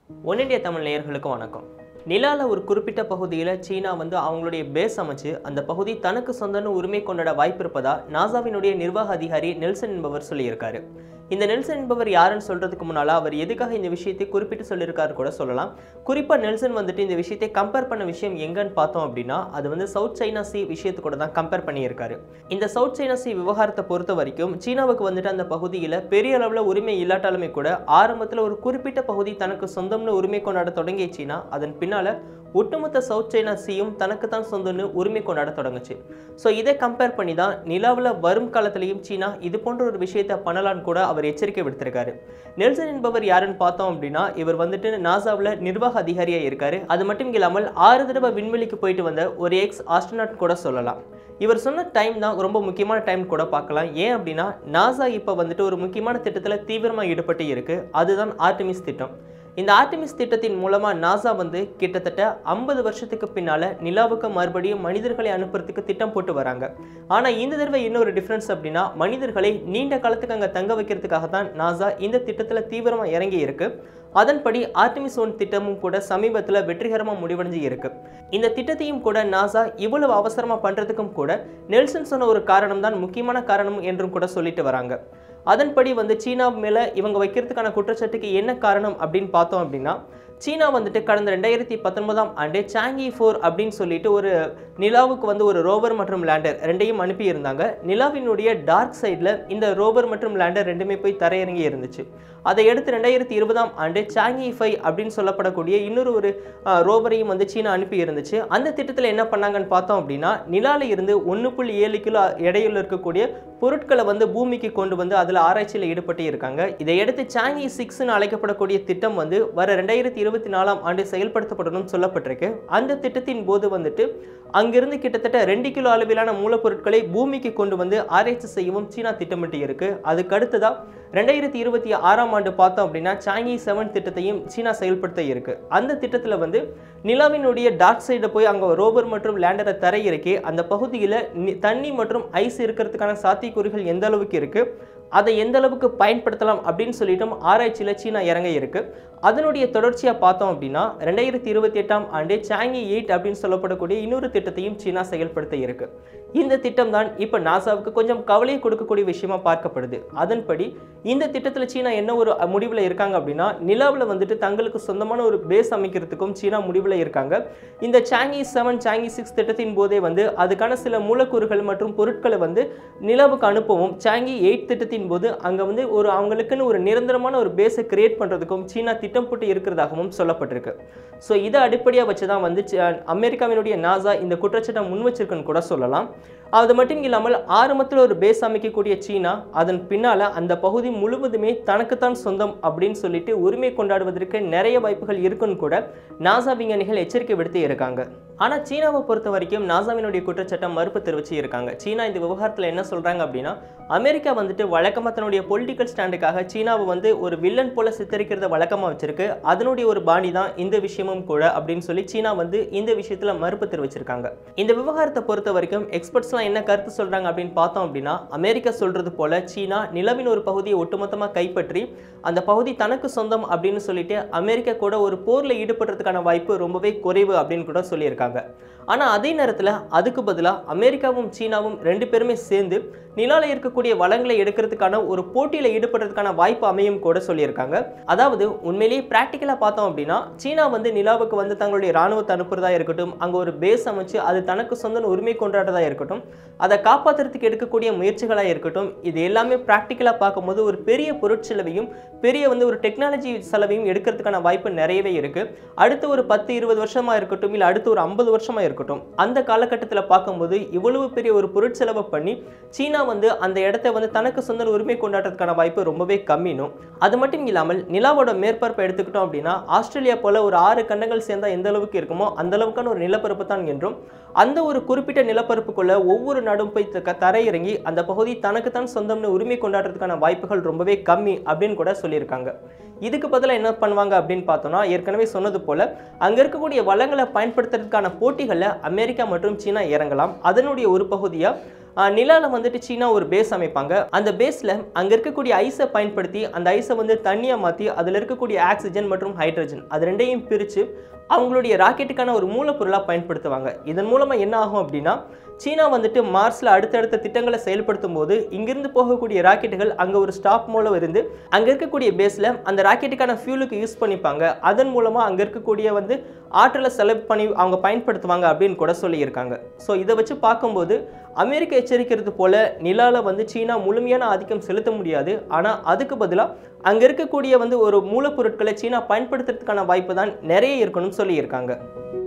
one India Tamil நேயர்களுக்கு வணக்கம் நிலால ஒரு குறிப்பிட்ட பகுதியில் சீனா வந்து அவங்களுடைய பேஸ் அமைச்சு அந்த பகுதி தனக்கு சொந்தன்னு உரிமை கொண்டாட வாய்ப்பு இருப்பதா நாசாவினுடைய நிர்வாக அதிகாரி நெல்சன் என்பவர் சொல்லியிருக்காரு இந்த நெல்சன் என்பவர் யாருன்னு சொல்றதுக்கு முன்னால அவர் எதுக்காக இந்த விஷயத்தை குறிப்பிட்டு சொல்லியிருக்காரு கூட சொல்லலாம் குறிப்பா நெல்சன் வந்துட்டு இந்த விஷயத்தை கம்பேர் பண்ண விஷயம் எங்கன்னு பார்த்தோம் அப்படின்னா அது வந்து சவுத் சைனா சி விஷயத்து கூட தான் கம்பேர் பண்ணியிருக்காரு இந்த சவுத் சைனா சி விவகாரத்தை பொறுத்த வரைக்கும் சீனாவுக்கு வந்துட்டு அந்த பகுதியில் பெரிய அளவில் உரிமை இல்லாட்டாலுமே கூட ஆரம்பத்தில் ஒரு குறிப்பிட்ட பகுதி தனக்கு சொந்தம்னு உரிமை கொண்டாட தொடங்கிய சீனா அதன் பின்னால ஒட்டுமொத்த சவுத் சைனா சீயும் தனக்கு தான் சொந்தம்னு உரிமை கொண்டாட தொடங்குச்சு ஸோ இதை கம்பேர் பண்ணி தான் நிலாவில் வரும் காலத்திலையும் சீனா இது போன்ற ஒரு விஷயத்தை பண்ணலான்னு கூட அவர் எச்சரிக்கை விடுத்திருக்காரு நெல்சன் என்பவர் யாருன்னு பார்த்தோம் அப்படின்னா இவர் வந்துட்டு நாசாவில் நிர்வாக அதிகாரியாக இருக்காரு அது மட்டும் இல்லாமல் ஆறு தடவை விண்வெளிக்கு போயிட்டு வந்த ஒரு எக்ஸ் ஆஸ்ட்ரோனாட் கூட சொல்லலாம் இவர் சொன்ன டைம் தான் ரொம்ப முக்கியமான டைம் கூட பார்க்கலாம் ஏன் அப்படின்னா நாசா இப்போ வந்துட்டு ஒரு முக்கியமான திட்டத்தில் தீவிரமாக ஈடுபட்டு இருக்கு அதுதான் ஆர்டிமிஸ் திட்டம் இந்த ஆர்டிமிஸ் திட்டத்தின் மூலமா நாசா வந்து கிட்டத்தட்ட ஐம்பது வருஷத்துக்கு பின்னால நிலாவுக்கு மறுபடியும் மனிதர்களை அனுப்புறதுக்கு திட்டம் போட்டு வராங்க ஆனா இந்த தடவை இன்னொரு டிஃபரன்ஸ் அப்படின்னா மனிதர்களை நீண்ட காலத்துக்கு அங்க தங்க வைக்கிறதுக்காக தான் நாசா இந்த திட்டத்துல தீவிரமா இறங்கி இருக்கு அதன்படி ஆர்டிமிஸ் ஒன் திட்டமும் கூட சமீபத்தில் வெற்றிகரமாக முடிவடைஞ்சு இருக்கு இந்த திட்டத்தையும் கூட நாசா இவ்வளவு அவசரமாக பண்ணுறதுக்கும் கூட நெல்சன் சொன்ன ஒரு காரணம் தான் முக்கியமான காரணம் என்றும் கூட சொல்லிட்டு வராங்க அதன்படி வந்து சீனா மேலே இவங்க வைக்கிறதுக்கான குற்றச்சாட்டுக்கு என்ன காரணம் அப்படின்னு பார்த்தோம் அப்படின்னா சீனா வந்துட்டு கடந்த ரெண்டாயிரத்தி பத்தொன்பதாம் ஆண்டு சாங்கி ஃபோர் அப்படின்னு சொல்லிட்டு ஒரு நிலாவுக்கு வந்து ஒரு ரோவர் மற்றும் லேண்டர் ரெண்டையும் அனுப்பியிருந்தாங்க நிலாவினுடைய டார்க் சைடில் இந்த ரோவர் மற்றும் லேண்டர் ரெண்டுமே போய் தரையிறங்கி இருந்துச்சு அதை அடுத்து ரெண்டாயிரத்தி இருபதாம் ஆண்டு சாங்கி ஃபை அப்படின்னு சொல்லப்படக்கூடிய இன்னொரு ஒரு ரோவரையும் வந்து சீனா அனுப்பி இருந்துச்சு அந்த திட்டத்தில் என்ன பண்ணாங்கன்னு பார்த்தோம் அப்படின்னா நிலால இருந்து ஒன்று புள்ளி ஏழு கிலோ எடையில் இருக்கக்கூடிய பொருட்களை வந்து பூமிக்கு கொண்டு வந்து அதில் ஆராய்ச்சியில் ஈடுபட்டு இருக்காங்க இதையடுத்து சாங்கி சிக்ஸ்னு அழைக்கப்படக்கூடிய திட்டம் வந்து வர ரெண்டாயிரத்தி இருபத்தி நாலாம் ஆண்டு செயல்படுத்தப்படணும்னு சொல்லப்பட்டிருக்கு அந்த திட்டத்தின் போது வந்துட்டு அங்கிருந்து கிட்டத்தட்ட ரெண்டு கிலோ அளவிலான மூலப்பொருட்களை பூமிக்கு கொண்டு வந்து ஆராய்ச்சி செய்யவும் சீனா திட்டமிட்டு இருக்கு அதுக்கு அடுத்ததா ரெண்டாயிரத்தி இருபத்தி ஆறாம் ஆண்டு பார்த்தோம் அப்படின்னா சாங்கி செவன் திட்டத்தையும் சீனா செயல்படுத்த இருக்கு அந்த திட்டத்தில் வந்து நிலாவினுடைய டார்க் சைடை போய் அங்கே ரோவர் மற்றும் லேண்டரை தரையிறக்கி அந்த பகுதியில் தண்ணி மற்றும் ஐஸ் இருக்கிறதுக்கான சாத்தியக்கூறுகள் எந்த அளவுக்கு இருக்கு அதை எந்த அளவுக்கு பயன்படுத்தலாம் அப்படின்னு சொல்லிட்டும் ஆராய்ச்சியில் சீனா இறங்க இருக்கு அதனுடைய தொடர்ச்சியாக பார்த்தோம் அப்படின்னா ரெண்டாயிரத்தி இருபத்தி எட்டாம் ஆண்டு சாங்கி எயிட் அப்படின்னு சொல்லப்படக்கூடிய இன்னொரு திட்டத்தையும் சீனா செயல்படுத்த இருக்கு இந்த திட்டம் தான் இப்போ நாசாவுக்கு கொஞ்சம் கவலையை கொடுக்கக்கூடிய விஷயமா பார்க்கப்படுது அதன்படி இந்த திட்டத்தில் சீனா என்ன ஒரு முடிவில் இருக்காங்க அப்படின்னா நிலாவில் வந்துட்டு தங்களுக்கு சொந்தமான ஒரு பேஸ் அமைக்கிறதுக்கும் சீனா முடிவில் இருக்காங்க இந்த சாங்கி செவன் சாங்கி சிக்ஸ் திட்டத்தின் போதே வந்து அதுக்கான சில மூலக்கூறுகள் மற்றும் பொருட்களை வந்து நிலாவுக்கு அனுப்பவும் சாங்கி எயிட் திட்டத்தின் போது அங்கே வந்து ஒரு அவங்களுக்குன்னு ஒரு நிரந்தரமான ஒரு பேஸை கிரியேட் பண்ணுறதுக்கும் சீனா திட்டம் போட்டு இருக்கிறதாகவும் சொல்லப்பட்டிருக்கு ஸோ இதை அடிப்படையாக வச்சு தான் வந்து அமெரிக்காவினுடைய நாசா இந்த குற்றச்சாட்டை முன் வச்சிருக்குன்னு கூட சொல்லலாம் அது மட்டும் இல்லாமல் ஆரம்பத்தில் ஒரு பேஸ் அமைக்கக்கூடிய சீனா அதன் பின்னால் அந்த பகுதி முழுவதுமே தனக்குத்தான் சொந்தம் அப்படின்னு சொல்லிட்டு உரிமை கொண்டாடுவதற்கு நிறைய வாய்ப்புகள் இருக்குன்னு கூட நாசா விஞ்ஞானிகள் எச்சரிக்கை விடுத்து இருக்காங்க ஆனால் சீனாவை பொறுத்த வரைக்கும் நாசாவினுடைய குற்றச்சாட்டம் மறுப்பு தெரிவிச்சு இருக்காங்க சீனா இந்த விவகாரத்தில் என்ன சொல்கிறாங்க அப்படின்னா அமெரிக்கா வந்துட்டு வழக்கமாக தன்னுடைய பொலிட்டிக்கல் ஸ்டாண்டுக்காக சீனாவை வந்து ஒரு வில்லன் போல சித்தரிக்கிறத வழக்கமாக வச்சிருக்கு அதனுடைய ஒரு பாணி தான் இந்த விஷயமும் கூட அப்படின்னு சொல்லி சீனா வந்து இந்த விஷயத்தில் மறுப்பு தெரிவிச்சிருக்காங்க இந்த விவகாரத்தை பொறுத்த வரைக்கும் எக்ஸ்பர்ட்ஸ்லாம் என்ன கருத்து சொல்கிறாங்க அப்படின்னு பார்த்தோம் அப்படின்னா அமெரிக்கா சொல்கிறது போல சீனா நிலவின் ஒரு பகுதியை ஒட்டுமொத்தமாக கைப்பற்றி அந்த பகுதி தனக்கு சொந்தம் அப்படின்னு சொல்லிட்டு அமெரிக்கா கூட ஒரு போரில் ஈடுபடுறதுக்கான வாய்ப்பு ரொம்பவே குறைவு அப்படின்னு கூட சொல்லியிருக்காங்க ஆனால் அதே நேரத்தில் அதுக்கு பதிலாக அமெரிக்காவும் சீனாவும் ரெண்டு பேருமே சேர்ந்து நிலால இருக்கக்கூடிய வளங்களை எடுக்கிறதுக்கான ஒரு போட்டியில் ஈடுபடுறதுக்கான வாய்ப்பு அமையும் கூட சொல்லியிருக்காங்க அதாவது உண்மையிலேயே ப்ராக்டிக்கலாக பார்த்தோம் அப்படின்னா சீனா வந்து நிலாவுக்கு வந்து தங்களுடைய ராணுவத்தை அனுப்புறதா இருக்கட்டும் அங்கே ஒரு பேஸ் அமைச்சு அது தனக்கு சொந்த உரிமை கொண்டாடுறதா இருக்கட்டும் அதை காப்பாற்றுறதுக்கு எடுக்கக்கூடிய முயற்சிகளாக இருக்கட்டும் இது எல்லாமே ப்ராக்டிக்கலாக பார்க்கும்போது ஒரு பெரிய பொருட்செலவையும் பெரிய வந்து ஒரு டெக்னாலஜி செலவையும் எடுக்கிறதுக்கான வாய்ப்பு நிறையவே இருக்கு அடுத்த ஒரு பத்து இருபது வருஷமா இருக்கட்டும் இல்லை அடுத்த ஒரு ஐம்பது வருஷமா இருக்கட்டும் அந்த காலகட்டத்தில் பார்க்கும்போது இவ்வளவு பெரிய ஒரு பொருட்செலவை பண்ணி சீனா வந்து அந்த இடத்த வந்து தனக்கு சொந்த உரிமை கொண்டாடுறதுக்கான வாய்ப்பு ரொம்பவே கம்மினும் அது மட்டும் இல்லாமல் நிலாவோட மேற்பரப்பை எடுத்துக்கிட்டோம் அப்படின்னா ஆஸ்திரேலியா போல ஒரு ஆறு கண்டங்கள் சேர்ந்தா எந்த அளவுக்கு இருக்குமோ அந்த அளவுக்கான ஒரு நிலப்பரப்பு தான் என்றும் அந்த ஒரு குறிப்பிட்ட நிலப்பரப்புக்குள்ள ஒவ்வொரு நாடும் போய் த- தரையிறங்கி அந்த பகுதி தனக்குத்தான் சொந்தம்னு உரிமை கொண்டாடுறதுக்கான வாய்ப்புகள் ரொம்பவே கம்மி அப்படின்னு கூட சொல்லியிருக்காங்க இதுக்கு பதிலாக என்ன பண்ணுவாங்க அப்படின்னு பார்த்தோம்னா ஏற்கனவே சொன்னது போல அங்கே இருக்கக்கூடிய வளங்களை பயன்படுத்துறதுக்கான போட்டிகளில் அமெரிக்கா மற்றும் சீனா இறங்கலாம் அதனுடைய ஒரு பகுதியாக நிலாவில் வந்துட்டு சீனா ஒரு பேஸ் அமைப்பாங்க அந்த பேஸில் அங்கே இருக்கக்கூடிய ஐஸை பயன்படுத்தி அந்த ஐஸை வந்து தண்ணியாக மாற்றி அதில் இருக்கக்கூடிய ஆக்சிஜன் மற்றும் ஹைட்ரஜன் அது ரெண்டையும் பிரித்து அவங்களுடைய ராக்கெட்டுக்கான ஒரு மூலப்பொருளாக பயன்படுத்துவாங்க இதன் மூலமாக என்ன ஆகும் அப்படின்னா சீனா வந்துட்டு மார்ஸில் அடுத்தடுத்த திட்டங்களை செயல்படுத்தும் போது இங்கிருந்து போகக்கூடிய ராக்கெட்டுகள் அங்கே ஒரு ஸ்டாப் மூலம் இருந்து அங்கே இருக்கக்கூடிய பேஸில் அந்த ராக்கெட்டுக்கான ஃபியூலுக்கு யூஸ் பண்ணிப்பாங்க அதன் மூலமாக அங்கே இருக்கக்கூடிய வந்து ஆற்றலை செலவு பண்ணி அவங்க பயன்படுத்துவாங்க அப்படின்னு கூட சொல்லியிருக்காங்க ஸோ இதை வச்சு பார்க்கும்போது அமெரிக்கா எச்சரிக்கிறது போல நிலாவில் வந்து சீனா முழுமையான ஆதிக்கம் செலுத்த முடியாது ஆனால் அதுக்கு பதிலாக அங்கே இருக்கக்கூடிய வந்து ஒரு மூலப்பொருட்களை சீனா பயன்படுத்துறதுக்கான வாய்ப்பு தான் நிறைய இருக்கணும்னு சொல்லியிருக்காங்க